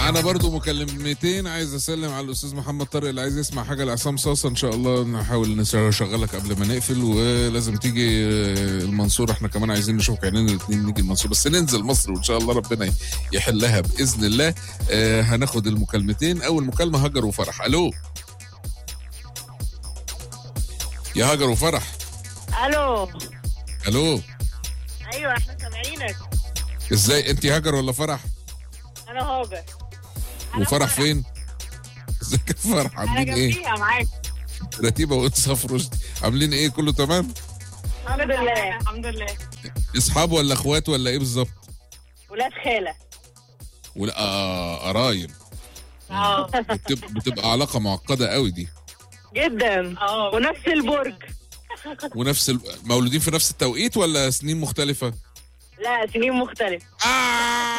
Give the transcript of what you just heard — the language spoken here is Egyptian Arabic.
معانا برضو مكالمتين عايز اسلم على الاستاذ محمد طارق اللي عايز يسمع حاجه لعصام صاصه ان شاء الله نحاول نشغلك قبل ما نقفل ولازم تيجي المنصوره احنا كمان عايزين نشوفك عينينا الاثنين نيجي المنصوره بس ننزل مصر وان شاء الله ربنا يحلها باذن الله آه هناخد المكالمتين اول مكالمه هاجر وفرح الو يا هاجر وفرح الو الو ايوه احنا سامعينك ازاي انت هاجر ولا فرح انا هاجر أنا وفرح فين ازيك يا فرح انا عاملين ايه جنبيها معاك رتيبه وانصاف رشدي عاملين ايه كله تمام الحمد لله الحمد لله اصحاب ولا اخوات ولا ايه بالظبط ولاد خاله ولا آه قرايب اه بتبقى, بتبقى علاقه معقده قوي دي جدا اه ونفس البرج ونفس ال... مولودين في نفس التوقيت ولا سنين مختلفه لا سنين مختلفه آه